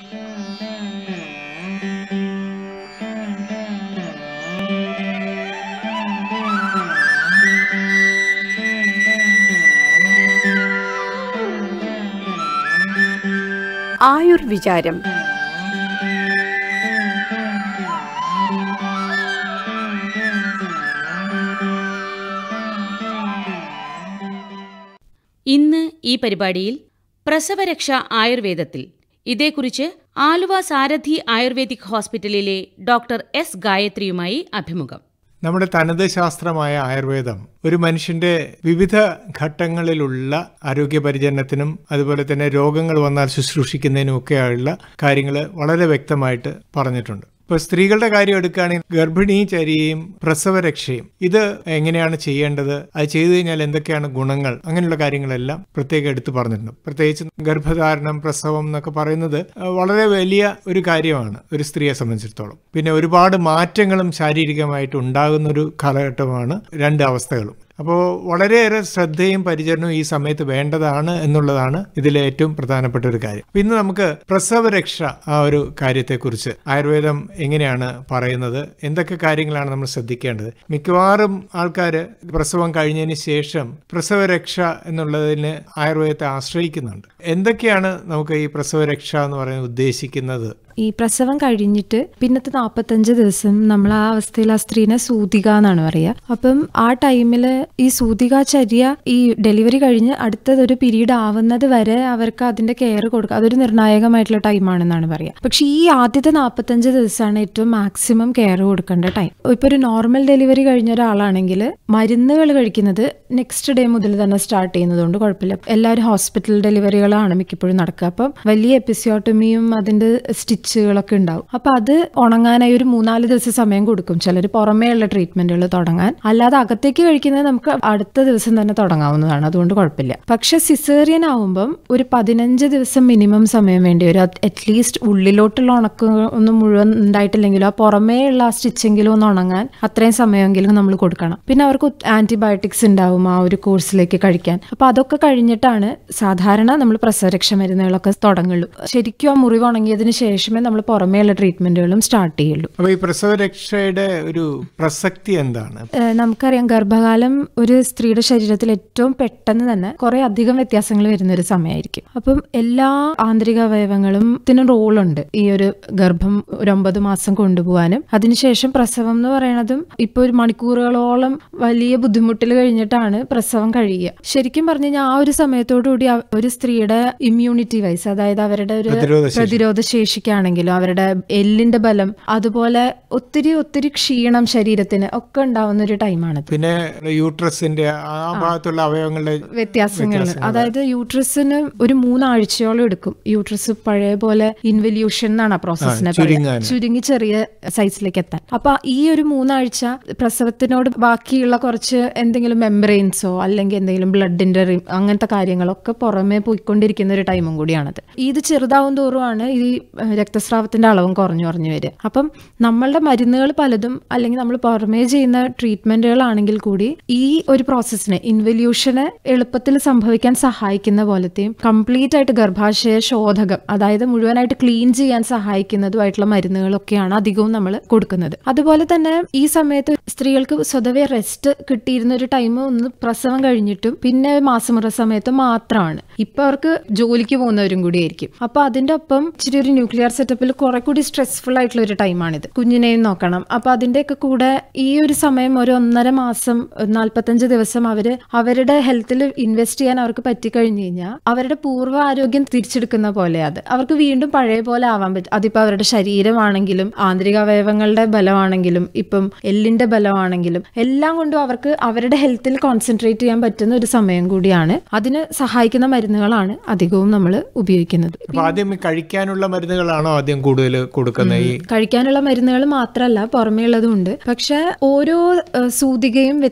ആയുർവിചാരം ഇന്ന് ഈ പരിപാടിയിൽ പ്രസവരക്ഷ ആയുർവേദത്തിൽ ഇതേക്കുറിച്ച് ആലുവ സാരഥി ആയുർവേദിക് ഹോസ്പിറ്റലിലെ ഡോക്ടർ എസ് ഗായത്രിയുമായി അഭിമുഖം നമ്മുടെ തനത് ശാസ്ത്രമായ ആയുർവേദം ഒരു മനുഷ്യന്റെ വിവിധ ഘട്ടങ്ങളിലുള്ള ആരോഗ്യപരിചരണത്തിനും അതുപോലെ തന്നെ രോഗങ്ങൾ വന്നാൽ ശുശ്രൂഷിക്കുന്നതിനും ഒക്കെയുള്ള കാര്യങ്ങൾ വളരെ വ്യക്തമായിട്ട് പറഞ്ഞിട്ടുണ്ട് ഇപ്പോൾ സ്ത്രീകളുടെ കാര്യം എടുക്കുകയാണെങ്കിൽ ഗർഭിണീചര്യയും പ്രസവരക്ഷയും ഇത് എങ്ങനെയാണ് ചെയ്യേണ്ടത് അത് ചെയ്തു കഴിഞ്ഞാൽ എന്തൊക്കെയാണ് ഗുണങ്ങൾ അങ്ങനെയുള്ള കാര്യങ്ങളെല്ലാം പ്രത്യേകം എടുത്തു പറഞ്ഞിട്ടുണ്ട് പ്രത്യേകിച്ച് ഗർഭധാരണം പ്രസവം എന്നൊക്കെ പറയുന്നത് വളരെ വലിയ ഒരു കാര്യമാണ് ഒരു സ്ത്രീയെ സംബന്ധിച്ചിടത്തോളം പിന്നെ ഒരുപാട് മാറ്റങ്ങളും ശാരീരികമായിട്ട് ഉണ്ടാകുന്ന ഒരു കാലഘട്ടമാണ് രണ്ട് അവസ്ഥകളും അപ്പോൾ വളരെയേറെ ശ്രദ്ധയും പരിചരണവും ഈ സമയത്ത് വേണ്ടതാണ് എന്നുള്ളതാണ് ഇതിലെ ഏറ്റവും പ്രധാനപ്പെട്ട ഒരു കാര്യം അപ്പോൾ ഇന്ന് നമുക്ക് പ്രസവരക്ഷ ആ ഒരു കാര്യത്തെക്കുറിച്ച് ആയുർവേദം എങ്ങനെയാണ് പറയുന്നത് എന്തൊക്കെ കാര്യങ്ങളാണ് നമ്മൾ ശ്രദ്ധിക്കേണ്ടത് മിക്കവാറും ആൾക്കാർ പ്രസവം കഴിഞ്ഞതിന് ശേഷം പ്രസവരക്ഷ എന്നുള്ളതിന് ആയുർവേദത്തെ ആശ്രയിക്കുന്നുണ്ട് എന്തൊക്കെയാണ് നമുക്ക് ഈ പ്രസവരക്ഷ എന്ന് പറയുന്നത് ഉദ്ദേശിക്കുന്നത് ഈ പ്രസവം കഴിഞ്ഞിട്ട് പിന്നത്തെ നാൽപ്പത്തഞ്ച് ദിവസം നമ്മൾ ആ അവസ്ഥയിൽ ആ സ്ത്രീനെ സൂതിക എന്നാണ് പറയുക അപ്പം ആ ടൈമിൽ ഈ സൂതികാചര്യ ഈ ഡെലിവറി കഴിഞ്ഞ് അടുത്തതൊരു പീരീഡ് ആവുന്നത് വരെ അവർക്ക് അതിന്റെ കെയർ കൊടുക്കുക അതൊരു നിർണായകമായിട്ടുള്ള ടൈമാണെന്നാണ് പറയുക പക്ഷെ ഈ ആദ്യത്തെ നാൽപ്പത്തഞ്ച് ദിവസമാണ് ഏറ്റവും മാക്സിമം കെയർ കൊടുക്കേണ്ട ടൈം ഇപ്പൊ ഒരു നോർമൽ ഡെലിവറി കഴിഞ്ഞ ഒരാളാണെങ്കിൽ മരുന്നുകൾ കഴിക്കുന്നത് നെക്സ്റ്റ് ഡേ മുതൽ തന്നെ സ്റ്റാർട്ട് ചെയ്യുന്നതുകൊണ്ട് കുഴപ്പമില്ല എല്ലാവരും ഹോസ്പിറ്റൽ ഡെലിവറികളാണ് മിക്കപ്പോഴും നടക്കുക അപ്പം വലിയ എപ്പിസിയോട്ടമിയും അതിന്റെ സ്റ്റിച്ചുകളൊക്കെ ഉണ്ടാവും അപ്പൊ അത് ഉണങ്ങാനായി ഒരു മൂന്നാല് ദിവസം സമയം കൊടുക്കും ചിലർ പുറമേ ഉള്ള ട്രീറ്റ്മെന്റുകൾ തുടങ്ങാൻ അല്ലാതെ അകത്തേക്ക് കഴിക്കുന്നത് നമുക്ക് അടുത്ത ദിവസം തന്നെ തുടങ്ങാവുന്നതാണ് അതുകൊണ്ട് കുഴപ്പമില്ല പക്ഷെ സിസേറിയൻ ആവുമ്പം ഒരു പതിനഞ്ച് ദിവസം മിനിമം സമയം വേണ്ടി വരും അറ്റ്ലീസ്റ്റ് ഉള്ളിലോട്ടുള്ള ഉണക്ക് ഒന്നും മുഴുവൻ ഉണ്ടായിട്ടില്ലെങ്കിലും ആ പുറമേ ഉള്ള ആ സ്റ്റിച്ചെങ്കിലും ഒന്ന് ഉണങ്ങാൻ അത്രയും സമയമെങ്കിലും നമ്മൾ കൊടുക്കണം പിന്നെ അവർക്ക് ആന്റിബയോട്ടിക്സ് ഉണ്ടാവും ആ ഒരു കോഴ്സിലേക്ക് കഴിക്കാൻ അപ്പൊ അതൊക്കെ കഴിഞ്ഞിട്ടാണ് സാധാരണ നമ്മൾ പ്രസവരക്ഷ മരുന്നുകളൊക്കെ തുടങ്ങുള്ളൂ ശരിക്കും ആ മുറിവ് ഉണങ്ങിയതിന് ശേഷമേ നമ്മൾ പുറമേയുള്ള ട്രീറ്റ്മെന്റുകളും സ്റ്റാർട്ട് ചെയ്യുള്ളൂ അപ്പോൾ ഈ പ്രസവരക്ഷയുടെ ഒരു പ്രസക്തി എന്താണ് ഏഹ് നമുക്കറിയാം ഗർഭകാലം ഒരു സ്ത്രീയുടെ ശരീരത്തിൽ ഏറ്റവും പെട്ടെന്ന് തന്നെ കുറെ അധികം വ്യത്യാസങ്ങൾ വരുന്ന ഒരു സമയമായിരിക്കും അപ്പം എല്ലാ ആന്തരിക അവയവങ്ങളും ഇതിന് റോളുണ്ട് ഈ ഒരു ഗർഭം ഒരു ഒമ്പത് മാസം കൊണ്ടുപോകാനും അതിനുശേഷം പ്രസവം എന്ന് പറയുന്നതും ഇപ്പൊ ഒരു മണിക്കൂറുകളോളം വലിയ ബുദ്ധിമുട്ടിൽ കഴിഞ്ഞിട്ടാണ് പ്രസവം കഴിയുക ശരിക്കും പറഞ്ഞു കഴിഞ്ഞാൽ ആ ഒരു സമയത്തോടുകൂടി ആ ഒരു സ്ത്രീയുടെ ഇമ്മ്യൂണിറ്റി വൈസ് അതായത് അവരുടെ ഒരു പ്രതിരോധശേഷി. പ്രതിരോധ ശേഷിക്കാണെങ്കിലും അവരുടെ എല്ലിന്റെ ബലം അതുപോലെ ഒത്തിരി ഒത്തിരി ക്ഷീണം ശരീരത്തിന് ഒക്കെ ഉണ്ടാവുന്ന ഒരു ടൈമാണത് പിന്നെ യൂട്രസിന്റെ ആ ഭാഗത്തുള്ള അവയവങ്ങളുടെ വ്യത്യാസങ്ങൾ അതായത് യൂട്രസിന് ഒരു മൂന്നാഴ്ചയോളം എടുക്കും യൂട്രസ് പഴയ പോലെ ഇൻവല്യൂഷൻ എന്നാണ് ആ പ്രോസസ്സിനെ ചുരുങ്ങാൻ. ചുരുങ്ങി ചെറിയ സൈസിലേക്ക് എത്താൻ അപ്പൊ ഈ ഒരു മൂന്നാഴ്ച പ്രസവത്തിനോട് ബാക്കിയുള്ള കുറച്ച് എന്തെങ്കിലും മെമ്പറൈൻസോ അല്ലെങ്കിൽ എന്തെങ്കിലും ബ്ലഡിന്റെ അങ്ങനത്തെ കാര്യങ്ങളൊക്കെ പുറമേ പോയിക്കൊണ്ടിരിക്കുന്ന ഒരു ടൈമും കൂടിയാണത് ഇത് ചെറുതാവും തോറുമാണ് ഈ ഏഹ്, രക്തസ്രാവത്തിന്റെ അളവും കുറഞ്ഞു കുറഞ്ഞു വരിക അപ്പം നമ്മളുടെ മരുന്നുകൾ പലതും അല്ലെങ്കിൽ നമ്മൾ പുറമേ ചെയ്യുന്ന ട്രീറ്റ്മെന്റുകളാണെങ്കിൽ കൂടി ഈ ഒരു പ്രോസസ്സിനെ ഇൻവല്യൂഷനെ എളുപ്പത്തിൽ സംഭവിക്കാൻ സഹായിക്കുന്ന പോലത്തെയും കംപ്ലീറ്റ് ആയിട്ട് ഗർഭാശയ ശോധകം അതായത് മുഴുവനായിട്ട് ക്ലീൻ ചെയ്യാൻ സഹായിക്കുന്നതുമായിട്ടുള്ള മരുന്നുകളൊക്കെയാണ് അധികവും നമ്മൾ കൊടുക്കുന്നത് അതുപോലെ തന്നെ ഈ സമയത്ത് സ്ത്രീകൾക്ക് സ്വതവേ റെസ്റ്റ് കിട്ടിയിരുന്ന ഒരു ടൈം ഒന്ന് പ്രസവം കഴിഞ്ഞിട്ടും പിന്നെ മാസമുറ സമയത്ത് മാത്രമാണ് ഇപ്പൊ അവർക്ക് ജോലിക്ക് പോകുന്നവരും കൂടി ആയിരിക്കും അപ്പൊ അതിന്റെ ഒപ്പം ഇച്ചിരി ഒരു ന്യൂക്ലിയർ സെറ്റപ്പിൽ കുറെ കൂടി സ്ട്രെസ്ഫുൾ ആയിട്ടുള്ള ഒരു ടൈമാണിത് കുഞ്ഞിനെയും നോക്കണം അപ്പൊ അതിന്റെയൊക്കെ കൂടെ ഈ ഒരു സമയം ഒരു ഒന്നര മാസം നാല്പത്തഞ്ച് ദിവസം അവര് അവരുടെ ഹെൽത്തിൽ ഇൻവെസ്റ്റ് ചെയ്യാൻ അവർക്ക് പറ്റിക്കഴിഞ്ഞു കഴിഞ്ഞാൽ അവരുടെ പൂർവ്വ ആരോഗ്യം തിരിച്ചെടുക്കുന്ന പോലെ അത് അവർക്ക് വീണ്ടും പഴയ പോലെ ആവാൻ പറ്റും അതിപ്പോ അവരുടെ ശരീരമാണെങ്കിലും ആന്തരിക അവയവങ്ങളുടെ ബലമാണെങ്കിലും ഇപ്പം എല്ലിന്റെ ബലമാണെങ്കിലും എല്ലാം കൊണ്ടും അവർക്ക് അവരുടെ ഹെൽത്തിൽ കോൺസെൻട്രേറ്റ് ചെയ്യാൻ പറ്റുന്ന ഒരു സമയം കൂടിയാണ് അതിന് സഹായിക്കുന്ന മരുന്നുകളാണ് അധികവും നമ്മൾ ഉപയോഗിക്കുന്നത് അപ്പൊ ആദ്യം ഈ കഴിക്കാനുള്ള മരുന്നുകളാണോ ആദ്യം കൂടുതൽ കൊടുക്കുന്നത് ഈ കഴിക്കാനുള്ള മരുന്നുകൾ മാത്രമല്ല പുറമേ ഉള്ളതും ഉണ്ട് പക്ഷെ ഓരോ ഏഹ്, സൂതികയും വ്യത്യസ്തമാണ്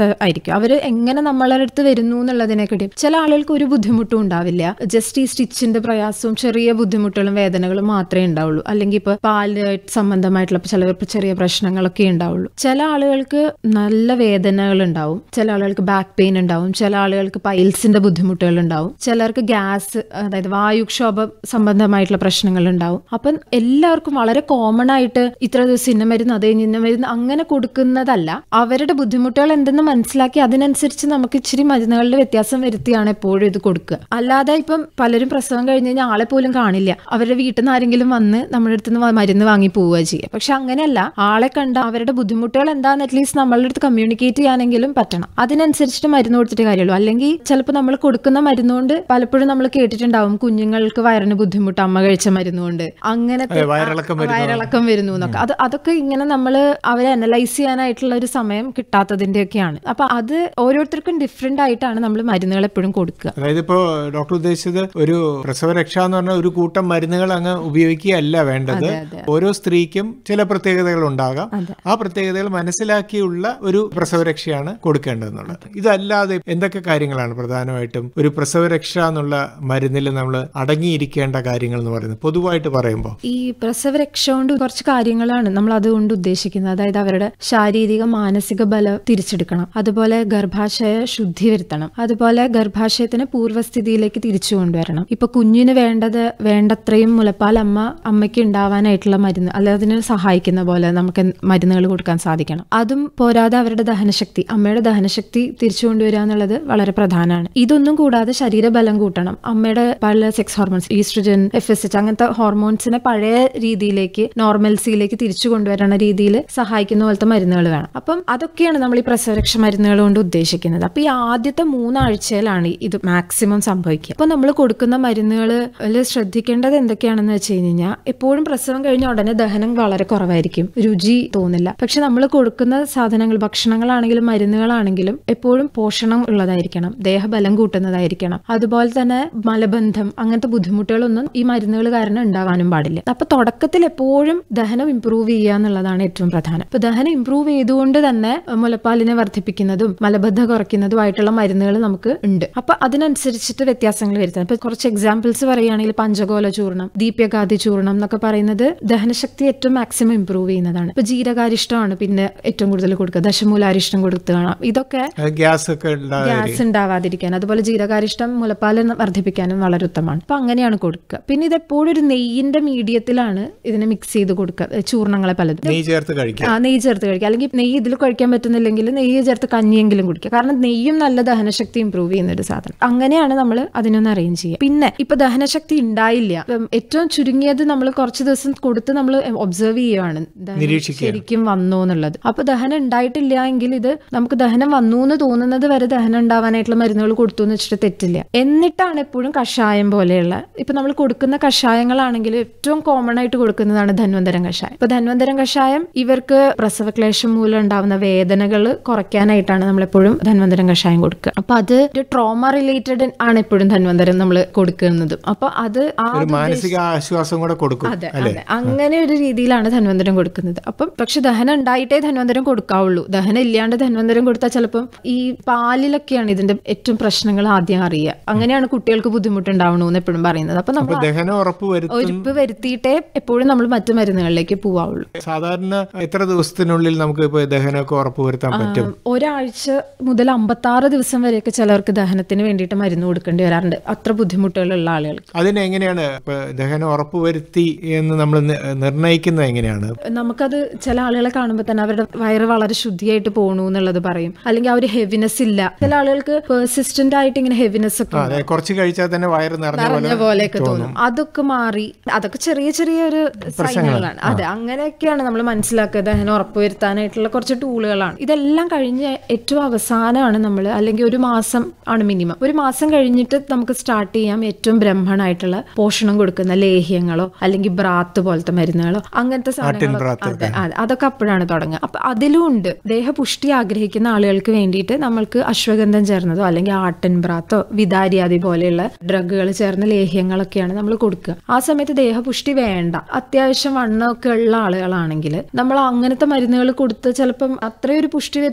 ആയിരിക്കും അവർ എങ്ങനെ നമ്മളെ അടുത്ത് വരുന്നു എന്നുള്ളതിനെക്കാട്ടി ചില ആളുകൾക്ക് ഒരു ബുദ്ധിമുട്ടും ഉണ്ടാവില്ല ജസ്റ്റ് ഈ സ്റ്റിച്ചിന്റെ പ്രയാസവും ചെറിയ ബുദ്ധിമുട്ടുകളും വേദനകളും മാത്രമേ ഉണ്ടാവുള്ളൂ അല്ലെങ്കിൽ ഇപ്പൊ പാല് സംബന്ധമായിട്ടുള്ള ഇപ്പൊ ചിലവർക്ക് ചെറിയ പ്രശ്നങ്ങളൊക്കെ ഉണ്ടാവുള്ളൂ ചില ആളുകൾക്ക് നല്ല വേദനകൾ ഉണ്ടാവും ചില ആളുകൾക്ക് ബാക്ക് പെയിൻ ഉണ്ടാവും ചില ആളുകൾക്ക് പൈൽസിന്റെ ബുദ്ധിമുട്ടുകൾ ഉണ്ടാവും ചിലർക്ക് ഗ്യാസ് അതായത് വായുക്ഷോഭം സംബന്ധമായിട്ടുള്ള പ്രശ്നങ്ങൾ ഉണ്ടാവും അപ്പം എല്ലാവർക്കും വളരെ കോമൺ ആയിട്ട് ഇത്ര ദിവസം ഇന്ന മരുന്ന് അതേ ഇന്ന മരുന്ന് അങ്ങനെ കൊടുക്കുന്നതല്ല അവരുടെ ബുദ്ധിമുട്ടുകൾ എന്തെന്ന് മനസ്സിലാക്കി അതിനനുസരിച്ച് നമുക്ക് ഇച്ചിരി മരുന്നുകളുടെ വ്യത്യാസം വരുത്തിയാണ് എപ്പോഴും ഇത് കൊടുക്കുക അല്ലാതെ ഇപ്പം പലരും പ്രസവം കഴിഞ്ഞ് കഴിഞ്ഞാൽ ആളെ പോലും കാണില്ല അവരുടെ വീട്ടിൽ നിന്ന് ആരെങ്കിലും വന്ന് നമ്മുടെ അടുത്ത് നിന്ന് മരുന്ന് വാങ്ങി പോവുക ചെയ്യുക പക്ഷെ അങ്ങനെയല്ല ആളെ കണ്ട അവരുടെ ബുദ്ധിമുട്ടുകൾ എന്താന്ന് അറ്റ്ലീസ്റ്റ് നമ്മളുടെ അടുത്ത് കമ്മ്യൂണിക്കേറ്റ് ചെയ്യാനെങ്കിലും പറ്റണം അതിനനുസരിച്ചിട്ട് മരുന്ന് കൊടുത്തിട്ട് കാര്യമുള്ളൂ അല്ലെങ്കിൽ ചിലപ്പോൾ നമ്മൾ കൊടുക്കുന്ന മരുന്നുകൊണ്ട് പലപ്പോഴും നമ്മൾ കേട്ടിട്ടുണ്ടാവും കുഞ്ഞുങ്ങൾക്ക് വയറിന് ബുദ്ധിമുട്ട് അമ്മ കഴിച്ച മരുന്നുകൊണ്ട് അങ്ങനത്തെ അതെ, വയറിളക്കം വരുന്നു. വയറിളക്കം വരുന്നു എന്നൊക്കെ അത് അതൊക്കെ ഇങ്ങനെ നമ്മൾ അവരെ അനലൈസ് ചെയ്യാനായിട്ടുള്ള ഒരു സമയം കിട്ടാത്തതിന്റെ ഒക്കെയാണ് അപ്പൊ അത് ഓരോരുത്തർക്കും ഡിഫറെന്റ് ആയിട്ടാണ് നമ്മൾ മരുന്നുകൾ എപ്പോഴും കൊടുക്കുക അതായത് ഇപ്പോ ഡോക്ടർ ഉദ്ദേശിച്ചത് ഒരു പ്രസവരക്ഷ എന്ന് പറഞ്ഞ ഒരു കൂട്ടം മരുന്നുകൾ അങ്ങ് ഉപയോഗിക്കുകയല്ല വേണ്ടത് ഓരോ സ്ത്രീക്കും ചില പ്രത്യേകതകൾ ഉണ്ടാകാം ആ പ്രത്യേകതകൾ മനസ്സിലാക്കിയുള്ള ഒരു പ്രസവരക്ഷയാണ് കൊടുക്കേണ്ടതെന്നുള്ളത് ഇതല്ലാതെ എന്തൊക്കെ കാര്യങ്ങളാണ് പ്രധാനമായിട്ടും ഒരു പ്രസവരക്ഷ എന്നുള്ള മരുന്നിൽ നമ്മൾ അടങ്ങിയിരിക്കേണ്ട കാര്യങ്ങൾ എന്ന് പറയുന്നത് പൊതുവായിട്ട് പറയുമ്പോൾ ഈ പ്രസവരക്ഷ കൊണ്ട് കുറച്ച് കാര്യങ്ങളാണ് നമ്മൾ അതുകൊണ്ട് ഉദ്ദേശിക്കുന്നത് അതായത് അവരുടെ ശാരീരിക മാനസിക ബലം തിരിച്ചെടുക്കണം അതുപോലെ ഗർഭാശയ ശുദ്ധി വരുത്തണം അതുപോലെ ഗർഭാശയത്തിന് പൂർവ്വസ്ഥിതിയിലേക്ക് തിരിച്ചു കൊണ്ടുവരണം ഇപ്പൊ കുഞ്ഞിന് വേണ്ടത് വേണ്ടത്രയും മുലപ്പാൽ അമ്മ അമ്മയ്ക്ക് ഉണ്ടാവാനായിട്ടുള്ള മരുന്ന് അല്ലെ അതിനെ സഹായിക്കുന്ന പോലെ നമുക്ക് മരുന്നുകൾ കൊടുക്കാൻ സാധിക്കണം അതും പോരാതെ അവരുടെ ദഹനശക്തി അമ്മയുടെ ദഹനശക്തി തിരിച്ചു കൊണ്ടുവരിക എന്നുള്ളത് വളരെ പ്രധാനമാണ് ഇതൊന്നും കൂടാതെ ശരീരബലം കൂട്ടണം അമ്മയുടെ പല sex hormones oestrogen F S H അങ്ങനത്തെ ഹോർമോൺസിനെ പഴയ രീതിയിലേക്ക് നോർമൽസിയിലേക്ക് തിരിച്ചു കൊണ്ടുവരണ രീതിയിൽ സഹായിക്കുന്ന പോലത്തെ മരുന്നുകൾ വേണം അപ്പം അതൊക്കെയാണ് നമ്മൾ ഈ പ്രസവരക്ഷ മരുന്നുകൾ കൊണ്ട് ഉദ്ദേശിക്കുന്നത് അപ്പൊ ഈ ആദ്യത്തെ മൂന്നാഴ്ചയിലാണ് ഇത് മാക്സിമം സംഭവിക്കുക അപ്പൊ നമ്മൾ കൊടുക്കുന്ന മരുന്നുകൾ ശ്രദ്ധിക്കേണ്ടത് എന്തൊക്കെയാണെന്ന് വെച്ച് കഴിഞ്ഞാൽ എപ്പോഴും പ്രസവം കഴിഞ്ഞ ഉടനെ ദഹനം വളരെ കുറവായിരിക്കും രുചി തോന്നില്ല പക്ഷെ നമ്മൾ കൊടുക്കുന്ന സാധനങ്ങൾ ഭക്ഷണങ്ങളാണെങ്കിലും മരുന്നുകളാണെങ്കിലും എപ്പോഴും പോഷണം ഉള്ളതായിരിക്കണം ദേഹബലം കൂട്ടുന്നതായിരിക്കണം അതുപോലെ തന്നെ മലബന്ധം അങ്ങനത്തെ ബുദ്ധിമുട്ടുകളൊന്നും ഈ മരുന്നുകൾ കാരണം ഉണ്ടാവാനും പാടില്ല അപ്പൊ തുടക്കത്തിൽ എപ്പോഴും ദഹനം ഇംപ്രൂവ് ചെയ്യുക എന്നുള്ളതാണ് ഏറ്റവും പ്രധാനം അപ്പൊ ദഹനം ഇംപ്രൂവ് ചെയ്തുകൊണ്ട് തന്നെ മുലപ്പാലിനെ വർദ്ധിപ്പിക്കുന്നതും മലബദ്ധ കുറയ്ക്കുന്നതുമായിട്ടുള്ള മരുന്നുകൾ നമുക്ക് ഉണ്ട് അപ്പൊ അതിനനുസരിച്ചിട്ട് വ്യത്യാസങ്ങൾ വരുത്താം ഇപ്പൊ കുറച്ച് എക്സാമ്പിൾസ് പറയുകയാണെങ്കിൽ പഞ്ചകോല ചൂർണം ദീപ്യകാതി ചൂർണം എന്നൊക്കെ പറയുന്നത് ദഹനശക്തി ഏറ്റവും മാക്സിമം ഇംപ്രൂവ് ചെയ്യുന്നതാണ് ഇപ്പൊ ജീരകാരിഷ്ടമാണ് പിന്നെ ഏറ്റവും കൂടുതൽ കൊടുക്കുക ദശമൂലാരിഷ്ടം കൊടുക്കുക ഇതൊക്കെ ഗ്യാസ് ഒക്കെ ഉണ്ടാകാൻ ഗ്യാസ് ഉണ്ടാവാതിരിക്കാൻ അതുപോലെ ജീരകാരിഷ്ടം മുലപ്പാൽ വർദ്ധിപ്പിക്കാനും വളരെ ഉത്തമമാണ് അപ്പൊ അങ്ങനെയാണ് കൊടുക്കുക പിന്നെ ഇത് എപ്പോഴും ഒരു നെയ്യിന്റെ മീഡിയത്തിലാണ് ഇതിനെ മിക്സ് ചെയ്ത് കൊടുക്കുക ചൂർണങ്ങളെ പലതും നെയ്യ് ചേർത്ത് കഴിക്കാം ആ നെയ്യ് ചേർത്ത് കഴിക്കുക അല്ലെങ്കിൽ നെയ്യ് ഇതിൽ കഴിക്കാൻ പറ്റുന്നില്ലെങ്കിൽ നെയ്യ് ചേർത്ത് കഞ്ഞിയെങ്കിലും കുടിക്കുക കാരണം നെയ്യും നല്ല ദഹനശക്തി ഇമ്പ്രൂവ് ചെയ്യുന്ന ഒരു സാധനം അങ്ങനെയാണ് നമ്മൾ അതിനൊന്ന് അറേഞ്ച് ചെയ്യുക പിന്നെ ഇപ്പൊ ദഹനശക്തി ഉണ്ടായില്ല ഇപ്പം ഏറ്റവും ചുരുങ്ങിയത് നമ്മൾ കുറച്ച് ദിവസം കൊടുത്ത് നമ്മൾ ഒബ്സർവ് ചെയ്യുവാണ് ദഹനം നിരീക്ഷിക്കുകയാണ്. ശരിക്കും വന്നു എന്നുള്ളത് അപ്പൊ ദഹനം ഉണ്ടായിട്ടില്ല എങ്കിൽ ഇത് നമുക്ക് ദഹനം വന്നു എന്ന് തോന്നുന്നത് വരെ ദഹനം ഉണ്ടാവാനായിട്ടുള്ള മരുന്നുകൾ കൊടുത്തു എന്ന് വെച്ചിട്ട് തെറ്റില്ല എന്നിട്ടാണ് എപ്പോഴും കഷായം പോലെയുള്ള ഇപ്പൊ നമ്മൾ കൊടുക്കുന്ന കഷായങ്ങളാണെങ്കിൽ ഏറ്റവും കോമൺ ആയിട്ട് കൊടുക്കുന്നതാണ് ധന്വന്തരം കഷായം ഇപ്പൊ ധന്വന്തരം കഷായം ഇവർക്ക് പ്രസവക്ലേശം മൂലം ഉണ്ടാവുന്ന വേദനകൾ കുറയ്ക്കാനായിട്ടാണ് നമ്മൾ എപ്പോഴും ധന്വന്തരം കഷായം കൊടുക്കുക അപ്പൊ അത് ഒരു ട്രോമ റിലേറ്റഡ് ആണ് എപ്പോഴും ധന്വന്തരം നമ്മൾ കൊടുക്കുന്നത് അപ്പൊ അത് ആ ഒരു മാനസിക ആശ്വാസം കൂടെ കൊടുക്കും അതെ അതെ അങ്ങനെ ഒരു രീതിയിലാണ് ധന്വന്തരം കൊടുക്കുന്നത് അപ്പം പക്ഷെ ദഹനം ഉണ്ടായിട്ടേ ധന്വന്തരം കൊടുക്കാവുള്ളൂ ദഹനം ഇല്ലാണ്ട് ധന്വന്തരം കൊടുത്താൽ ചിലപ്പം ഈ പാലിലൊക്കെയാണ് ഇതിന്റെ ഏറ്റവും പ്രശ്നങ്ങൾ ആദ്യം അറിയുക അങ്ങനെയാണ് കുട്ടികൾക്ക് ബുദ്ധിമുട്ടുണ്ടാവണമെന്ന് എപ്പോഴും പറയുന്നത് അപ്പൊ നമ്മൾ അപ്പൊ ദഹനം ഉറപ്പ് വരുത്തും ഒരുപ്പ് വരുത്തിയിട്ടേ എപ്പോഴും നമ്മൾ മറ്റു മരുന്നുകളിലേക്ക് പോവാവുള്ളൂ സാധാരണ എത്ര ദിവസത്തിനുള്ളിൽ നമുക്ക് ഇപ്പൊ ദഹനമൊക്കെ ഉറപ്പ് വരുത്താൻ പറ്റും ഒരാഴ്ച മുതൽ അമ്പത്താറ് ദിവസം വരെയൊക്കെ ചിലർക്ക് ദഹനത്തിന് വേണ്ടിയിട്ട് മരുന്ന് കൊടുക്കേണ്ടി വരാറുണ്ട് അത്ര ബുദ്ധിമുട്ടുകളുള്ള ആളുകൾക്ക് അതിനെങ്ങനെയാണ് ഇപ്പൊ ദഹനം ഉറപ്പ് വരുത്തി എന്ന് നമ്മൾ നി- നിർണ്ണയിക്കുന്നത് എങ്ങനെയാണ് നമുക്കത് ചില ആളുകളെ കാണുമ്പോൾ തന്നെ അവരുടെ വയറ് വളരെ ശുദ്ധിയായിട്ട് പോകണു എന്നുള്ളത് പറയും അല്ലെങ്കിൽ അവർ ഹെവിനെസ് ഇല്ല ചില ആളുകൾക്ക് പെർസിസ്റ്റന്റ് ആയിട്ട് ഇങ്ങനെ ഹെവിനെസ് ഒക്കെ അതെ കുറച്ച് കഴിച്ചാൽ തന്നെ വയറ് നിറഞ്ഞ പോലെ നിറഞ്ഞ പോലെയൊക്കെ തോന്നും അതൊക്കെ മാറി അതൊക്കെ ചെറിയ ചെറിയ ഒരു സൈനുകളാണ് അതെ അങ്ങനെയൊക്കെയാണ് നമ്മൾ മനസ്സിലാക്കുക ദഹനം ഉറപ്പുവരുത്താനായിട്ടുള്ള കുറച്ച് ടൂളുകളാണ് ഇതെല്ലാം കഴിഞ്ഞ് ഏറ്റവും അവസാനമാണ് നമ്മൾ അല്ലെങ്കിൽ ഒരു മാസം ആണ് മിനിമം ഒരു മാസം കഴിഞ്ഞിട്ട് നമുക്ക് സ്റ്റാർട്ട് ചെയ്യാം ഏറ്റവും ബ്രഹ്മണായിട്ടുള്ള പോഷണം കൊടുക്കുന്ന ലേഹ്യങ്ങളോ അല്ലെങ്കിൽ ബ്രാത്ത് പോലത്തെ മരുന്നുകളോ അങ്ങനത്തെ സാധനങ്ങളോ ബ്രാത്ത് അതെ അതെ അതൊക്കെ അപ്പോഴാണ് തുടങ്ങുക അപ്പൊ അതിലും ഉണ്ട് ദേഹപുഷ്ടി ആഗ്രഹിക്കുന്ന ആളുകൾക്ക് വേണ്ടിയിട്ട് നമ്മൾക്ക് അശ്വഗന്ധം ചേർന്നതോ അല്ലെങ്കിൽ ആട്ടൻ ബ്രാത്തോ വിതാരിയാദി പോലെയുള്ള ഡ്രഗുകൾ ചേർന്ന ലേഹ്യങ്ങളൊക്കെയാണ് നമ്മൾ കൊടുക്കുക ആ സമയത്ത് ദേഹപുഷ്ടി വേണ്ട അത്യാവശ്യം വണ്ണമൊക്കെ ഉള്ള ആളുകളാണെങ്കിൽ നമ്മൾ അങ്ങനത്തെ മരുന്നുകൾ കൊടുത്ത് ചിലപ്പം അത്രയൊരു പുഷ്ടി വരുത്തേണ്ട ആവശ്യം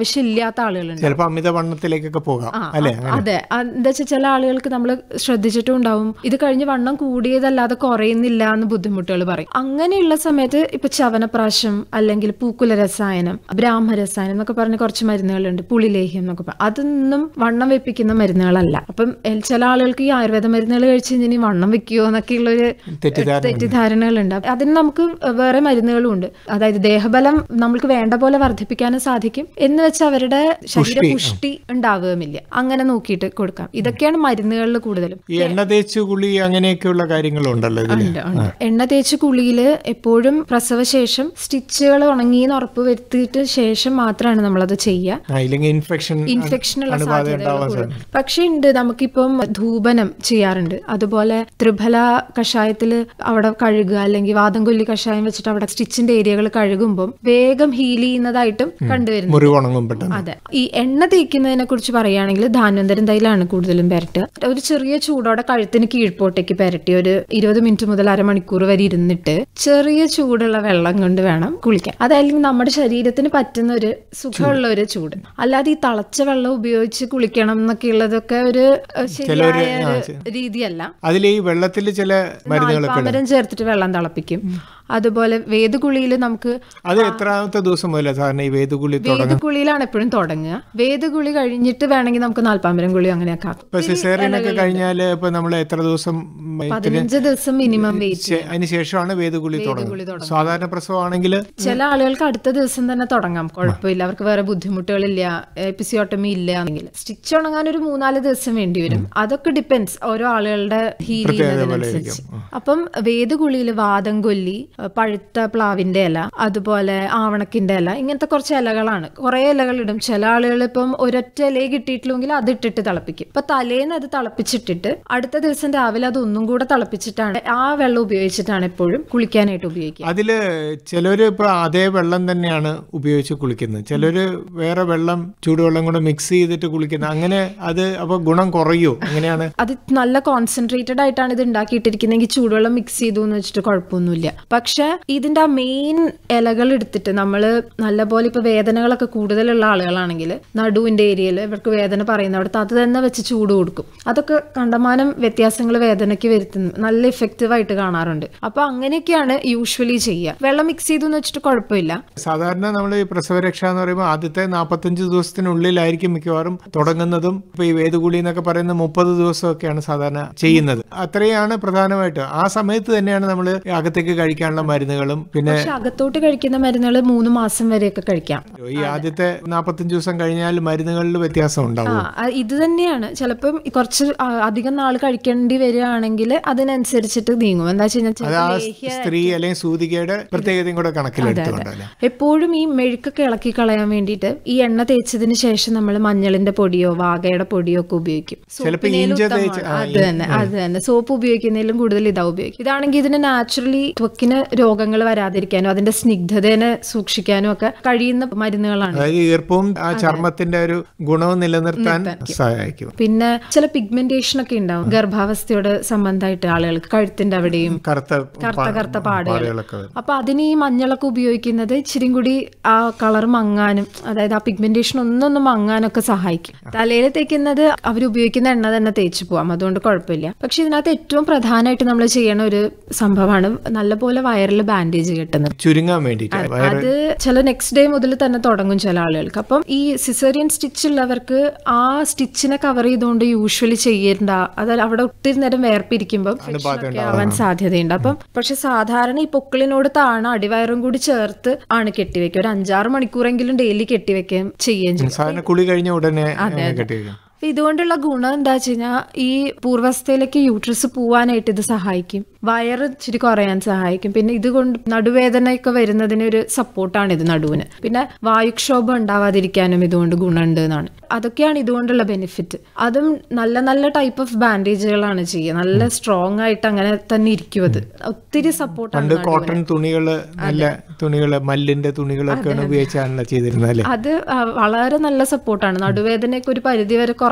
ആവശ്യമില്ലാത്ത ആളുകളുണ്ട് ചിലപ്പോൾ അമിതവണ്ണത്തിലേക്കൊക്കെ പോകാം ആ, അല്ലെ അ- അതെ ആ, എന്താ വെച്ചാൽ ചില ആളുകൾക്ക് നമ്മൾ ശ്രദ്ധിച്ചിട്ടും ഉണ്ടാവും ഇത് കഴിഞ്ഞ് വണ്ണം കൂടിയതല്ലാതെ കുറയുന്നില്ല എന്ന് ബുദ്ധിമുട്ടുകൾ പറയും അങ്ങനെയുള്ള സമയത്ത് ഇപ്പൊ ചവനപ്രാശം അല്ലെങ്കിൽ പൂക്കുല രസായനം ബ്രാഹ്മ രസായനം എന്നൊക്കെ പറഞ്ഞ കുറച്ച് മരുന്നുകളുണ്ട് പുളിലേഹ്യം എന്നൊക്കെ പറയും അതൊന്നും വണ്ണം വെപ്പിക്കുന്ന മരുന്നുകളല്ല അപ്പം എൽ- ചില ആളുകൾക്ക് ഈ ആയുർവേദ മരുന്നുകൾ കഴിച്ച് കഴിഞ്ഞാൽ ഇനി വണ്ണം വെക്കുമോ എന്നൊക്കെയുള്ളൊരു തെറ്റിദ്ധാരണ തെറ്റിദ്ധാരണകളുണ്ട് അതിന് നമുക്ക് വേറെ മരുന്നുകളും ഉണ്ട് അതായത് ദേഹബലം നമ്മൾക്ക് വേണ്ട പോലെ വർദ്ധിപ്പിക്കാനും സാധിക്കും എന്ന് വെച്ച് അവരുടെ ശരീര പുഷ്ടി ഉണ്ടാവുകയുമില്ല അങ്ങനെ നോക്കിയിട്ട് കൊടുക്കാം ഇതൊക്കെയാണ് മരുന്നുകളിൽ കൂടുതലും ഈ എണ്ണ തേച്ച് കുളി അങ്ങനെയൊക്കെയുള്ള കാര്യങ്ങളുണ്ടല്ലോ ഇതില് ഉണ്ട്, ഉണ്ട്. എണ്ണ തേച്ച് കുളിയില് എപ്പോഴും പ്രസവശേഷം സ്റ്റിച്ചുകൾ ഉണങ്ങിയെന്ന് ഉറപ്പ് വരുത്തിയിട്ട് ശേഷം മാത്രമാണ് നമ്മളത് ചെയ്യുക ആ, ഇല്ലെങ്കിൽ ഇൻഫെക്ഷൻ ഇൻഫെക്ഷനുള്ള അണുബാധ സാധ്യതകൾ ഉണ്ടാവാൻ കൂടുതൽ. സാധ്യത പക്ഷെ ഉണ്ട് നമുക്കിപ്പം ധൂപനം ചെയ്യാറുണ്ട് അതുപോലെ ത്രിഫല കഷായത്തിൽ അവിടെ കഴുകുക അല്ലെങ്കിൽ വാദം കൊല്ലി കഷായം വെച്ചിട്ട് അവിടെ സ്റ്റിച്ചിന്റെ ഏരിയകൾ കഴുകുമ്പോൾ വേഗം ഹീൽ ചെയ്യുന്നതായിട്ടും കണ്ടുവരുന്നു മുറിവ് ഉണങ്ങും പെട്ടെന്ന് അതെ ഈ എണ്ണ തേക്കുന്നതിനെ കുറിച്ച് പറയുകയാണെങ്കിൽ ധാന്വന്തരം തൈലാണ് കൂടുതലും പെരട്ടുക ഒരു ചെറിയ ചൂടോടെ കഴുത്തിന് കീഴ്പോട്ടേക്ക് പെരട്ടി ഒരു ഇരുപത് മിനിറ്റ് മുതൽ അരമണിക്കൂർ വരെ ഇരുന്നിട്ട് ചെറിയ ചൂടുള്ള വെള്ളം കൊണ്ട് വേണം കുളിക്കാൻ അതല്ലെങ്കിൽ നമ്മുടെ ശരീരത്തിന് പറ്റുന്ന ഒരു സുഖമുള്ള ഒരു ചൂട് അല്ലാതെ ഈ തളച്ച വെള്ളം ഉപയോഗിച്ച് കുളിക്കണം എന്നൊക്കെ ഉള്ളതൊക്കെ ഒരു ഏഹ്, ശരിയായ ഒരു രീതിയല്ല അതിൽ ഈ വെള്ളത്തിൽ ചില മരുന്നുകളൊക്കെ ഉണ്ട്. നാൽപ്പാമരം ചേർത്തിട്ട് വെള്ളം തിളപ്പിക്കും അതുപോലെ വേദകുളിയിൽ നമുക്ക് അത് എത്രാമത്തെ ദിവസം മുതലാണ് സാധാരണ ഈ വേദുകുളി തുടങ്ങും വേദകുളിയിലാണ് എപ്പോഴും തുടങ്ങുക വേദകുളി കഴിഞ്ഞിട്ട് വേണമെങ്കിൽ നമുക്ക് നാൽപ്പാമ്പരം കുളി അങ്ങനെയൊക്കെ ആക്കും ഇപ്പൊ സിസേറിയൻ ഒക്കെ കഴിഞ്ഞാല് ഇപ്പൊ നമ്മൾ എത്ര ദിവസം പതിനഞ്ച് ദിവസം മിനിമം വെയിറ്റ് ശേ- അതിന് ശേഷമാണ് വേദുകുളി തുടങ്ങുന്നത് സാധാരണ പ്രസവമാണെങ്കിൽ ചില ആളുകൾക്ക് അടുത്ത ദിവസം തന്നെ തുടങ്ങാം കുഴപ്പമില്ല അവർക്ക് വേറെ ബുദ്ധിമുട്ടുകളില്ല എപ്പിസിയോട്ടമി ഇല്ല എങ്കിൽ സ്റ്റിച്ച് ഉണങ്ങാൻ ഒരു മൂന്നാല് ദിവസം വേണ്ടി വരും അതൊക്കെ ഡിപ്പെൻസ് ഓരോ ആളുകളുടെ ഹീൽ ചെയ്യുന്നതിനനുസരിച്ച് അപ്പം വേദകുളിയിൽ വാദം കൊല്ലി ഏഹ് പഴുത്ത പ്ലാവിന്റെ ഇല അതുപോലെ ആവണക്കിന്റെ ഇല ഇങ്ങനത്തെ കുറച്ച് ഇലകളാണ് കുറെ ഇലകൾ ഇടും ചില ആളുകൾ ഇപ്പം ഒരൊറ്റ ഇലയെ കിട്ടിയിട്ടില്ലെങ്കിൽ അത് ഇട്ടിട്ട് തിളപ്പിക്കും ഇപ്പൊ തലേന്ന് അത് തിളപ്പിച്ചിട്ടിട്ട് അടുത്ത ദിവസം രാവിലെ അത് ഒന്നും കൂടെ തിളപ്പിച്ചിട്ടാണ് ആ വെള്ളം ഉപയോഗിച്ചിട്ടാണ് എപ്പോഴും കുളിക്കാനായിട്ട് ഉപയോഗിക്കുക അതില് ചിലര് ഇപ്പൊ അതേ വെള്ളം തന്നെയാണ് ഉപയോഗിച്ച് കുളിക്കുന്നത് ചിലര് വേറെ വെള്ളം ചൂടുവെള്ളം കൂടെ മിക്സ് ചെയ്തിട്ട് കുളിക്കുന്നത് അങ്ങനെ അത് അപ്പൊ ഗുണം കുറയോ അങ്ങനെയാണ് അത് നല്ല കോൺസെൻട്രേറ്റഡ് ആയിട്ടാണ് ഇത് ഉണ്ടാക്കിയിട്ടിരിക്കുന്നതെങ്കിൽ ചൂടുവെള്ളം മിക്സ് ചെയ്തു എന്ന് വെച്ചിട്ട് കുഴപ്പമൊന്നുമില്ല പക്ഷെ ഇതിന്റെ ആ മെയിൻ ഇലകൾ എടുത്തിട്ട് നമ്മൾ നല്ലപോലെ ഇപ്പൊ വേദനകളൊക്കെ കൂടുതലുള്ള ആളുകളാണെങ്കിൽ നടുവിന്റെ ഏരിയയിൽ ഇവർക്ക് വേദന പറയുന്നിടത്ത് അത് തന്നെ വെച്ച് ചൂട് കൊടുക്കും അതൊക്കെ കണ്ടമാനം വ്യത്യാസങ്ങൾ വേദനയ്ക്ക് വരുത്തുന്നു നല്ല ഇഫക്റ്റീവ് ആയിട്ട് കാണാറുണ്ട് അപ്പൊ അങ്ങനെയൊക്കെയാണ് യൂഷ്വലി ചെയ്യുക വെള്ളം മിക്സ് ചെയ്തു എന്ന് വെച്ചിട്ട് കുഴപ്പമില്ല സാധാരണ നമ്മൾ ഈ പ്രസവരക്ഷ എന്ന് പറയുമ്പോൾ ആദ്യത്തെ നാൽപ്പത്തഞ്ച് ദിവസത്തിനുള്ളിലായിരിക്കും മിക്കവാറും തുടങ്ങുന്നതും ഇപ്പൊ ഈ വേദകുളി എന്നൊക്കെ പറയുന്ന മുപ്പത് ദിവസമൊക്കെയാണ് സാധാരണ ചെയ്യുന്നത് അത്രയാണ് പ്രധാനമായിട്ട് ആ സമയത്ത് തന്നെയാണ് നമ്മൾ അകത്തേക്ക് കഴിക്കാനുള്ള മരുന്നുകളും പിന്നെ പക്ഷെ അകത്തോട്ട് കഴിക്കുന്ന മരുന്നുകൾ മൂന്ന് മാസം വരെയൊക്കെ കഴിക്കാം ഈ ആദ്യത്തെ നാൽപ്പത്തഞ്ച് ദിവസം കഴിഞ്ഞാൽ മരുന്നുകളിൽ വ്യത്യാസം ആ ഉണ്ടാവും ആ, ഇത് തന്നെയാണ് ചിലപ്പം കുറച്ച് ആ, അധികം നാൾ കഴിക്കേണ്ടി വരികയാണെങ്കിൽ അതിനനുസരിച്ചിട്ട് നീങ്ങും എന്താ വെച്ച് കഴിഞ്ഞാൽ അത് ആ ചിലപ്പോൾ ലേഹ്യ- സ്ത്രീ അല്ലെങ്കിൽ സൂതികയുടെ പ്രത്യേകതയും കൂടെ കണക്കിലെടുത്തുകൊണ്ടല്ലേ എപ്പോഴും ഈ മെഴുക്കൊക്കെ ഇളക്കി കളയാൻ വേണ്ടിയിട്ട് ഈ എണ്ണ തേച്ചതിന് ശേഷം നമ്മൾ മഞ്ഞളിന്റെ പൊടിയോ വാകയുടെ പൊടിയോ ഒക്കെ ഉപയോഗിക്കും ചിലപ്പോ സോപ്പിനേലും ഇഞ്ച ഉത്തമമാണ്. തേച്ച്- ആ, അത് തന്നെ അത് തന്നെ സോപ്പ് ഉപയോഗിക്കുന്നതിലും കൂടുതൽ ഇതാ ഉപയോഗിക്കും ഇതാണെങ്കിൽ ഇതിന് നാച്ചുറലി ത്വക്കിന് രോഗങ്ങൾ വരാതിരിക്കാനും അതിന്റെ സ്നിഗ്ധതനെ സൂക്ഷിക്കാനും ഒക്കെ കഴിയുന്ന മരുന്നുകളാണ് അതായത് ഈർപ്പവും ആ ചർമ്മത്തിന്റെ ഒരു ഗുണവും നിലനിർത്താൻ സഹായിക്കും പിന്നെ ചില പിഗ്മെന്റേഷൻ ഒക്കെ ഉണ്ടാവും ഗർഭാവസ്ഥയോട് സംബന്ധമായിട്ട് ആളുകൾക്ക് കഴുത്തിന്റെ അവിടെയും കറുത്ത കറുത്ത പാ- കറുത്ത പാടുകൾ പാടുകളൊക്കെ വരും. അപ്പൊ അതിന് ഈ മഞ്ഞളൊക്കെ ഉപയോഗിക്കുന്നത് ഇച്ചിരി കൂടി ആ കളർ മങ്ങാനും അതായത് ആ പിഗ്മെന്റേഷൻ ഒന്നൊന്ന് മങ്ങാനൊക്കെ സഹായിക്കും തലയിൽ തേക്കുന്നത് അവർ ഉപയോഗിക്കുന്ന എണ്ണ തന്നെ തേച്ച് പോവാം അതുകൊണ്ട് കുഴപ്പമില്ല പക്ഷെ ഇതിനകത്ത് ഏറ്റവും പ്രധാനമായിട്ട് നമ്മൾ ചെയ്യണ ഒരു സംഭവമാണ് നല്ലപോലെ വയറിൽ ബാൻഡേജ് കെട്ടുന്നത് ചുരുങ്ങാൻ വേണ്ടിയിട്ട് അത് ചില നെക്സ്റ്റ് ഡേ മുതൽ തന്നെ തുടങ്ങും ചില ആളുകൾക്ക് അപ്പം ഈ സിസേറിയൻ സ്റ്റിച്ച് ഉള്ളവർക്ക് ആ സ്റ്റിച്ചിനെ കവർ ചെയ്തുകൊണ്ട് യൂഷ്വലി ചെയ്യണ്ട അത് അവിടെ ഒത്തിരി നേരം വേർപ്പിരിക്കുമ്പോൾ ഒക്കെ ആവാൻ സാധ്യതയുണ്ട് അപ്പം പക്ഷെ സാധാരണ ഈ പൊക്കിളിനോട് താണ അടിവയറും കൂടി ചേർത്ത് ആണ് കെട്ടിവെക്കുക ഒരു അഞ്ചാറ് മണിക്കൂറെങ്കിലും ഡെയിലി കെട്ടിവെക്കുകയും ചെയ്യുകയും ചെയ്യും സാധാരണ കുളി കഴിഞ്ഞ ഉടനെ കെട്ടിവെക്കും അപ്പൊ ഇതുകൊണ്ടുള്ള ഗുണം എന്താ വെച്ച് കഴിഞ്ഞാൽ ഈ പൂർവസ്ഥയിലേക്ക് യൂട്രസ് പോവാനായിട്ട് ഇത് സഹായിക്കും വയറ് ഇച്ചിരി കുറയാൻ സഹായിക്കും പിന്നെ ഇതുകൊണ്ട് നടുവേദനയൊക്കെ വരുന്നതിന് ഒരു സപ്പോർട്ടാണ് ഇത് നടുവിന് പിന്നെ വായുക്ഷോഭം ഉണ്ടാവാതിരിക്കാനും ഇതുകൊണ്ട് ഗുണമുണ്ട് എന്നാണ് അതൊക്കെയാണ് ഇതുകൊണ്ടുള്ള ബെനിഫിറ്റ് അതും നല്ല നല്ല ടൈപ്പ് ഓഫ് ബാൻഡേജുകളാണ് ചെയ്യുക നല്ല സ്ട്രോങ് ആയിട്ട് അങ്ങനെ തന്നെ ഇരിക്കും അത് ഒത്തിരി സപ്പോർട്ടാണ് പണ്ട് കോട്ടൺ തുണികള് നല്ല തുണികള് മല്ലിന്റെ തുണികളൊക്കെയാണ് ഉപയോഗിച്ചാണല്ലോ ചെയ്തിരുന്നത് അല്ലേ അത് ആ, വളരെ നല്ല സപ്പോർട്ടാണ് നടുവേദനയൊക്കെ ഒരു പരിധി വരെ കുറയ്ക്കും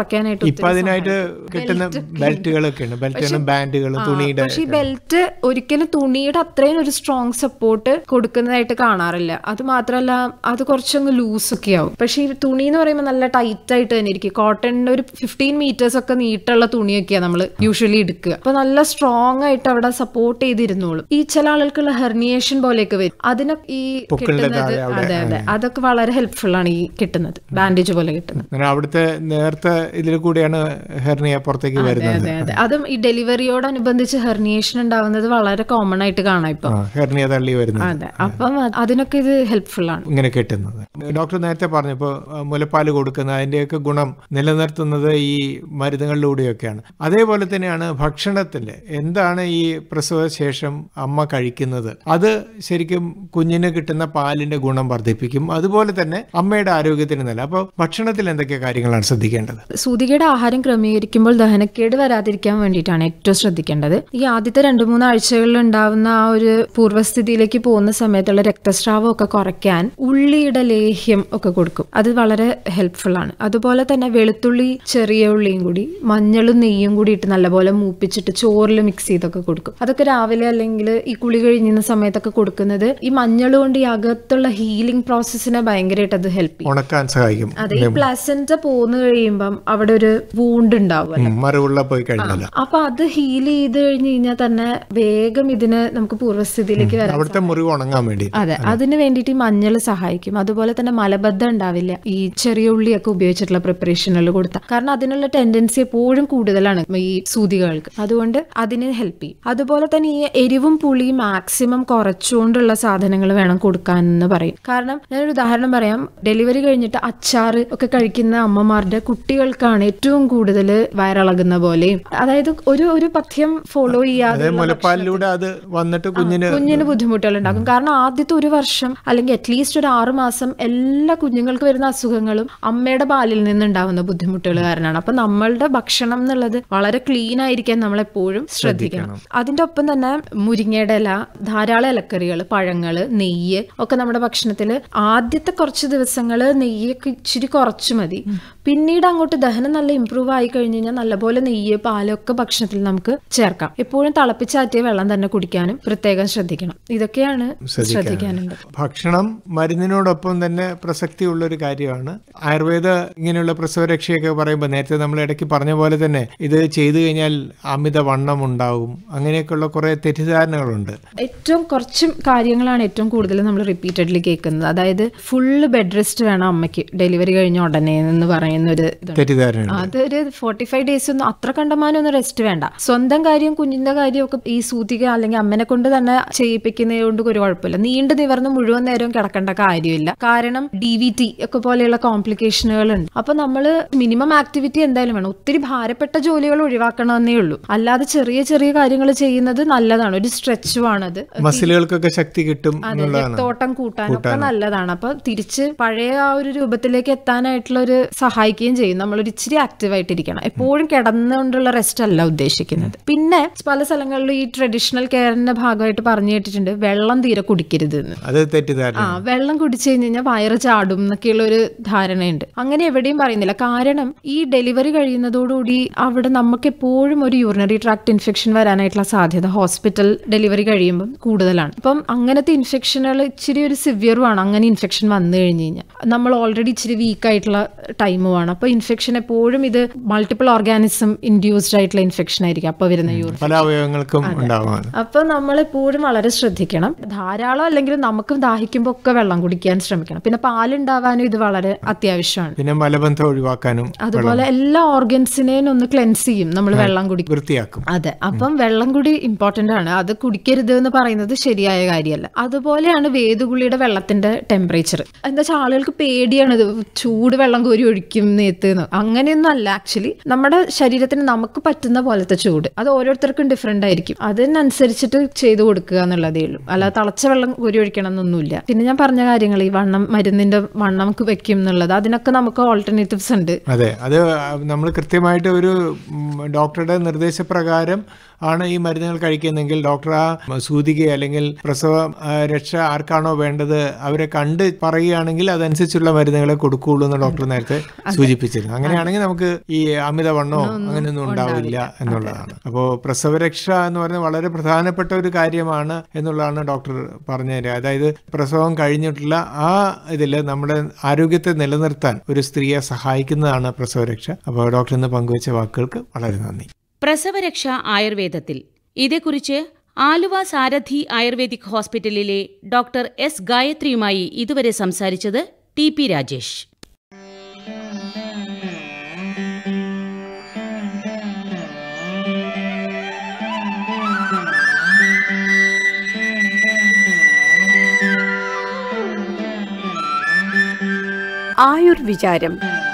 കുറയ്ക്കാനായിട്ട് ഇപ്പൊ അതിനായിട്ട് കിട്ടുന്ന ബെൽറ്റുകളൊക്കെ ഉണ്ട് ബെൽറ്റുകളും ബാൻഡുകളും തുണിയുടെ പക്ഷെ ഈ ബെൽറ്റ് ഒരിക്കലും തുണിയുടെ അത്രയും ഒരു സ്ട്രോങ് സപ്പോർട്ട് കൊടുക്കുന്നതായിട്ട് കാണാറില്ല അത് മാത്രമല്ല അത് കുറച്ചങ്ങ് ലൂസ് ഒക്കെ ആവും പക്ഷെ ഈ തുണി എന്ന് പറയുമ്പോൾ നല്ല ടൈറ്റ് ആയിട്ട് തന്നെ ഇരിക്കും കോട്ടണിന്റെ ഒരു ഫിഫ്റ്റീൻ മീറ്റേഴ്സ് ഒക്കെ നീട്ടുള്ള തുണിയൊക്കെയാണ് നമ്മൾ യൂഷ്വലി എടുക്കുക അപ്പൊ നല്ല സ്ട്രോങ് ആയിട്ട് അവിടെ സപ്പോർട്ട് ചെയ്തിരുന്നോളും ഈ ചില ആളുകൾക്കുള്ള ഹെർണിയേഷൻ പോലെയൊക്കെ വരും അതിനൊക്കെ ഈ പൊക്കിളിന്റെ കിട്ടുന്നത് താഴെ അവിടെ, അതെ അതെ അതൊക്കെ വളരെ ഹെൽപ്ഫുൾ ആണ് ഈ കിട്ടുന്നത് ബാൻഡേജ് പോലെ കിട്ടുന്നത് അങ്ങനെ അവിടുത്തെ നേരത്തെ ഇതിൽ കൂടിയാണ് ഹെർണിയ പുറത്തേക്ക് വരുന്നത് അതെ അതെ അതും ഈ ഡെലിവറിയോടനുബന്ധിച്ച് ഹെർണിയേഷൻ ഉണ്ടാവുന്നത് വളരെ കോമൺ ആയിട്ട് കാണാം ഇപ്പൊ ആ, ഹെർണിയ തള്ളി വരുന്നത് അതെ അപ്പം അത് അതിനൊക്കെ ഇത് ഹെൽപ്ഫുൾ ആണ് ഇങ്ങനെ കിട്ടുന്നത് ഡോക്ടർ നേരത്തെ പറഞ്ഞപ്പോൾ മുലപ്പാൽ കൊടുക്കുന്ന അതിൻ്റെയൊക്കെ ഗുണം നിലനിർത്തുന്നത് ഈ മരുന്നുകളിലൂടെയൊക്കെയാണ് അതേപോലെ തന്നെയാണ് ഭക്ഷണത്തിൻ്റെ എന്താണ് ഈ പ്രസവ ശേഷം അമ്മ കഴിക്കുന്നത് അത് ശരിക്കും കുഞ്ഞിന് കിട്ടുന്ന പാലിന്റെ ഗുണം വർദ്ധിപ്പിക്കും അതുപോലെ തന്നെ അമ്മയുടെ ആരോഗ്യത്തിന് നല്ല അപ്പോൾ ഭക്ഷണത്തിൽ എന്തൊക്കെ കാര്യങ്ങളാണ് ശ്രദ്ധിക്കേണ്ടത് സൂതികയുടെ ആഹാരം ക്രമീകരിക്കുമ്പോൾ ദഹനക്കേട് വരാതിരിക്കാൻ വേണ്ടിയിട്ടാണ് ഏറ്റവും ശ്രദ്ധിക്കേണ്ടത് ഈ ആദ്യത്തെ രണ്ട് മൂന്ന് ആഴ്ചകളിൽ ഉണ്ടാവുന്ന ആ ഒരു പൂർവ്വസ്ഥിതിയിലേക്ക് പോകുന്ന സമയത്തുള്ള രക്തസ്രാവം ഒക്കെ കുറയ്ക്കാൻ ഉള്ളിയുടെ ലേഹ്യം ഒക്കെ കൊടുക്കും അത് വളരെ ഹെൽപ്ഫുൾ ആണ് അതുപോലെ തന്നെ വെളുത്തുള്ളി ചെറിയ ഉള്ളിയും കൂടി മഞ്ഞളും നെയ്യും കൂടി ഇട്ട് നല്ലപോലെ മൂപ്പിച്ചിട്ട് ചോറിൽ മിക്സ് ചെയ്തൊക്കെ കൊടുക്കും അതൊക്കെ രാവിലെ അല്ലെങ്കിൽ ഈ കുളി കഴിഞ്ഞുന്ന സമയത്തൊക്കെ കൊടുക്കുന്നത് ഈ മഞ്ഞൾ കൊണ്ട് ഈ അകത്തുള്ള ഹീലിംഗ് പ്രോസസ്സിനെ ഭയങ്കരമായിട്ട് അത് ഹെൽപ്പ് ചെയ്യും ഉണക്കാൻ സഹായിക്കും അതെ ഈ പ്ലസന്റ് പോന്നു കഴിയുമ്പം അവിടെ ഒരു വൂണ്ട് ഉണ്ടാവും ഉം, മറിവുള്ള പോയി കഴിഞ്ഞാൽ അപ്പൊ അത് ഹീൽ ചെയ്ത് കഴിഞ്ഞ് കഴിഞ്ഞാൽ തന്നെ വേഗം ഇതിന് നമുക്ക് പൂർവ്വസ്ഥിതിയിലേക്ക് വരാം അവിടുത്തെ മുറിവ് ഉണങ്ങാൻ വേണ്ടി അതെ അതിന് വേണ്ടിയിട്ട് ഈ മഞ്ഞൾ സഹായിക്കും അതുപോലെ തന്നെ മലബദ്ധം ഉണ്ടാവില്ല ഈ ചെറിയ ഉള്ളിയൊക്കെ ഉപയോഗിച്ചിട്ടുള്ള പ്രിപ്പറേഷനുകൾ കൊടുത്താൽ കാരണം അതിനുള്ള ടെൻഡൻസി എപ്പോഴും കൂടുതലാണ് ഈ സൂതികൾക്ക് അതുകൊണ്ട് അതിന് ഹെൽപ്പ് ചെയ്യും അതുപോലെ തന്നെ ഈ എരിവും പുളിയും മാക്സിമം കുറച്ചുകൊണ്ടുള്ള സാധനങ്ങൾ വേണം കൊടുക്കാൻ എന്ന് പറയും കാരണം ഞാനൊരു ഉദാഹരണം പറയാം ഡെലിവറി കഴിഞ്ഞിട്ട് അച്ചാറ് ഒക്കെ കഴിക്കുന്ന അമ്മമാരുടെ കുട്ടികൾക്കാണ് ഏറ്റവും കൂടുതൽ വയറിളകുന്ന പോലെയും അതായത് ഒരു ഒരു പഥ്യം ഫോളോ ചെയ്യാതെ അതായത് മുലപ്പാലിലൂടെ അത് വന്നിട്ട് കുഞ്ഞിന് കുഞ്ഞിന് ബുദ്ധിമുട്ടുകൾ ഉണ്ടാക്കും കാരണം ആദ്യത്തെ ഒരു വർഷം അല്ലെങ്കിൽ അറ്റ്ലീസ്റ്റ് ഒരു ആറു മാസം എല്ലാ കുഞ്ഞുങ്ങൾക്ക് വരുന്ന അസുഖങ്ങളും അമ്മയുടെ പാലിൽ നിന്നുണ്ടാവുന്ന ബുദ്ധിമുട്ടുകൾ കാരണമാണ് അപ്പൊ നമ്മളുടെ ഭക്ഷണം എന്നുള്ളത് വളരെ ക്ലീൻ ആയിരിക്കാൻ നമ്മൾ എപ്പോഴും ശ്രദ്ധിക്കണം അതിന്റെ ഒപ്പം തന്നെ മുരിങ്ങയുടെ ഇല ധാരാളം ഇലക്കറികൾ പഴങ്ങള് നെയ്യ് ഒക്കെ നമ്മുടെ ഭക്ഷണത്തിൽ ആദ്യത്തെ കുറച്ച് ദിവസങ്ങൾ നെയ്യൊക്കെ ഇച്ചിരി കുറച്ച് മതി പിന്നീട് അങ്ങോട്ട് ദഹനം നല്ല ഇമ്പ്രൂവ് ആയി കഴിഞ്ഞ് കഴിഞ്ഞാൽ നല്ലപോലെ നെയ്യ് പാലൊക്കെ ഭക്ഷണത്തിൽ നമുക്ക് ചേർക്കാം എപ്പോഴും തിളപ്പിച്ചാറ്റിയ വെള്ളം തന്നെ കുടിക്കാനും പ്രത്യേകം ശ്രദ്ധിക്കണം ഇതൊക്കെയാണ് ശ്രദ്ധിക്കാനുണ്ട് ഭക്ഷണം മരുന്നിനോടൊപ്പം തന്നെ പ്രസക്തിയുള്ള ഒരു കാര്യമാണ് ആയുർവേദ ഇങ്ങനെയുള്ള പ്രസവരക്ഷയൊക്കെ പറയുമ്പോൾ നേരത്തെ നമ്മൾ ഇടയ്ക്ക് പറഞ്ഞ പോലെ തന്നെ ഇത് ചെയ്തു കഴിഞ്ഞാൽ അമിത വണ്ണം ഉണ്ടാവും അങ്ങനെയൊക്കെയുള്ള കുറെ തെറ്റിദ്ധാരണകളുണ്ട് ഏറ്റവും കുറച്ച് കാര്യങ്ങളാണ് ഏറ്റവും കൂടുതൽ നമ്മൾ റിപ്പീറ്റഡ്ലി കേൾക്കുന്നത് അതായത് ഫുള്ള് ബെഡ് റെസ്റ്റ് വേണം അമ്മയ്ക്ക് ഡെലിവറി കഴിഞ്ഞ ഉടനെ എന്ന് പറയുന്ന ഒരു ഇതുണ്ട് തെറ്റിദ്ധാരണ അതൊരു ഫോർട്ടി ഫൈവ് ഡേയ്സ് ഒന്നും അത്ര കണ്ടമാനൊന്നും റെസ്റ്റ് വേണ്ട സ്വന്തം കാര്യം കുഞ്ഞിന്റെ കാര്യം ഒക്കെ ഈ സൂതിക അല്ലെങ്കിൽ അമ്മനെ കൊണ്ട് തന്നെ ചെയ്യിപ്പിക്കുന്നത് കൊണ്ട് ഒരു കുഴപ്പമില്ല നീണ്ടു നിവർന്ന് മുഴുവൻ നേരവും കിടക്കേണ്ട കാര്യമില്ല കാരണം ഡി വി ടി ഒക്കെ പോലെയുള്ള കോംപ്ലിക്കേഷനുകളുണ്ട് അപ്പൊ നമ്മൾ മിനിമം ആക്ടിവിറ്റി എന്തായാലും വേണം ഒത്തിരി ഭാരപ്പെട്ട ജോലികൾ ഒഴിവാക്കണമെന്നേ ഉള്ളൂ അല്ലാതെ ചെറിയ ചെറിയ കാര്യങ്ങൾ ചെയ്യുന്നത് നല്ലതാണ് ഒരു സ്ട്രെച്ചുമാണത് മസിലുകൾക്കൊക്കെ ശക്തി കിട്ടും അതെ എന്നുള്ളതാണ് രക്തോട്ടം കൂട്ടാനൊക്കെ നല്ലതാണ് അപ്പൊ തിരിച്ച് പഴയ ആ ഒരു രൂപത്തിലേക്ക് എത്താനായിട്ടുള്ള ഒരു സഹായിക്കുകയും ചെയ്യും നമ്മളൊരു ഇച്ചിരി ആക്റ്റീവ് ആയിട്ടിരിക്കണം എപ്പോഴും കിടന്നുകൊണ്ടുള്ള റെസ്റ്റ് അല്ല ഉദ്ദേശിക്കുന്നത് പിന്നെ പല സ്ഥലങ്ങളിലും ഈ ട്രഡീഷണൽ കെയറിന്റെ ഭാഗമായിട്ട് പറഞ്ഞു കേട്ടിട്ടുണ്ട് വെള്ളം തീരെ കുടിക്കരുത് എന്ന് അത് തെറ്റിദ്ധാരണ ആ വെള്ളം കുടിച്ചു കഴിഞ്ഞ് കഴിഞ്ഞാൽ വയറ് ചാടും എന്നൊക്കെയുള്ള ഒരു ധാരണയുണ്ട് അങ്ങനെ എവിടെയും പറയുന്നില്ല കാരണം ഈ ഡെലിവറി കഴിയുന്നതോടുകൂടി അവിടെ നമുക്ക് എപ്പോഴും ഒരു യൂറിനറി ട്രാക്ട് ഇൻഫെക്ഷൻ വരാനായിട്ടുള്ള സാധ്യത ഹോസ്പിറ്റൽ ഡെലിവറി കഴിയുമ്പം കൂടുതലാണ് അപ്പം അങ്ങനത്തെ ഇൻഫെക്ഷനുകൾ ഇച്ചിരി ഒരു സിവിയറുമാണ് അങ്ങനെ ഇൻഫെക്ഷൻ വന്നു കഴിഞ്ഞ് കഴിഞ്ഞാൽ നമ്മൾ ഓൾറെഡി ഇച്ചിരി വീക്ക് ആയിട്ടുള്ള ടൈമുമാണ് അപ്പോൾ ഇൻഫെക്ഷൻ എപ്പോഴും ഇത് മൾട്ടിപ്പിൾ ഓർഗാനിസം ഇൻഡ്യൂസ്ഡ് ആയിട്ടുള്ള ഇൻഫെക്ഷൻ ആയിരിക്കും അപ്പോൾ വരുന്ന യൂറിൻ പല അവയവങ്ങൾക്കും ഉണ്ടാവാണ് അപ്പൊ നമ്മൾ എപ്പോഴും വളരെ ശ്രദ്ധിക്കണം ധാരാളം അല്ലെങ്കിൽ നമുക്ക് ദാഹിക്കുമ്പോൾ ഒക്കെ വെള്ളം കുടിക്കാൻ ശ്രമിക്കണം പിന്നെ പാലുണ്ടാവാനും ഇത് വളരെ അത്യാവശ്യമാണ് പിന്നെ മലബന്ധം ഒഴിവാക്കാനും അതുപോലെ എല്ലാ ഓർഗൻസിനെയും ഒന്ന് ക്ലെൻസ് ചെയ്യും നമ്മൾ വെള്ളം കുടിക്കും വൃത്തിയാക്കും അതെ അപ്പം വെള്ളം കൂടി ഇമ്പോർട്ടന്റ് ആണ് അത് കുടിക്കരുത് എന്ന് പറയുന്നത് ശരിയായ കാര്യമല്ല അതുപോലെയാണ് വേദുകുളിയുടെ വെള്ളത്തിന്റെ ടെമ്പറേച്ചർ എന്താ വെച്ചാൽ ആളുകൾക്ക് പേടിയാണ് ഇത് ചൂട് വെള്ളം കോരി ഒഴിക്കും നേത്ത് എന്ന് അങ്ങനെയൊന്നും അല്ല ആക്ച്വലി നമ്മുടെ ശരീരത്തിന് നമുക്ക് പറ്റുന്ന പോലത്തെ ചൂട് അത് ഓരോരുത്തർക്കും ഡിഫറെന്റ് ആയിരിക്കും അതിനനുസരിച്ചിട്ട് ചെയ്തു കൊടുക്കുക എന്നുള്ളതേ ഉള്ളൂ അല്ലാതെ തിളച്ച വെള്ളം കോരി ഒഴിക്കണം എന്നൊന്നുമില്ല പിന്നെ ഞാൻ പറഞ്ഞ കാര്യങ്ങൾ ഈ വണ്ണം മരുന്നിന്റെ വണ്ണം വെക്കും എന്നുള്ളത് അതിനൊക്കെ നമുക്ക് ഓൾട്ടർനേറ്റീവ്സ് ഉണ്ട് അതെ അത് നമ്മൾ കൃത്യമായിട്ട് ഒരു ഉം, ഡോക്ടറുടെ നിർദ്ദേശപ്രകാരം ആണ് ഈ മരുന്നുകൾ കഴിക്കുന്നെങ്കിൽ ഡോക്ടർ ആ സൂതിക അല്ലെങ്കിൽ പ്രസവ ആ, രക്ഷ ആർക്കാണോ വേണ്ടത് അവരെ കണ്ട് പറയുകയാണെങ്കിൽ അതനുസരിച്ചുള്ള മരുന്നുകളെ കൊടുക്കുകയുള്ളൂ എന്ന് ഡോക്ടർ നേരത്തെ സൂചിപ്പിച്ചിരുന്നു അങ്ങനെയാണെങ്കിൽ നമുക്ക് ഈ അമിതവണ്ണോ അങ്ങനെയൊന്നും ഉണ്ടാവില്ല എന്നുള്ളതാണ് അപ്പോൾ പ്രസവരക്ഷ എന്ന് പറയുന്നത് വളരെ പ്രധാനപ്പെട്ട ഒരു കാര്യമാണ് എന്നുള്ളതാണ് ഡോക്ടർ പറഞ്ഞു തരിക അതായത് പ്രസവം കഴിഞ്ഞിട്ടുള്ള ആ ഇതിൽ നമ്മുടെ ആരോഗ്യത്തെ നിലനിർത്താൻ ഒരു സ്ത്രീയെ സഹായിക്കുന്നതാണ് പ്രസവരക്ഷ അപ്പോൾ ഡോക്ടർ ഇന്ന് പങ്കുവച്ച വാക്കുകൾക്ക് വളരെ നന്ദി പ്രസവരക്ഷ ആയുർവേദത്തിൽ ഇതേക്കുറിച്ച് ആലുവ സാരഥി ആയുർവേദിക് ഹോസ്പിറ്റലിലെ ഡോക്ടർ എസ് ഗായത്രിയുമായി ഇതുവരെ സംസാരിച്ചത് ടി പി രാജേഷ് ആയുർവിചാരം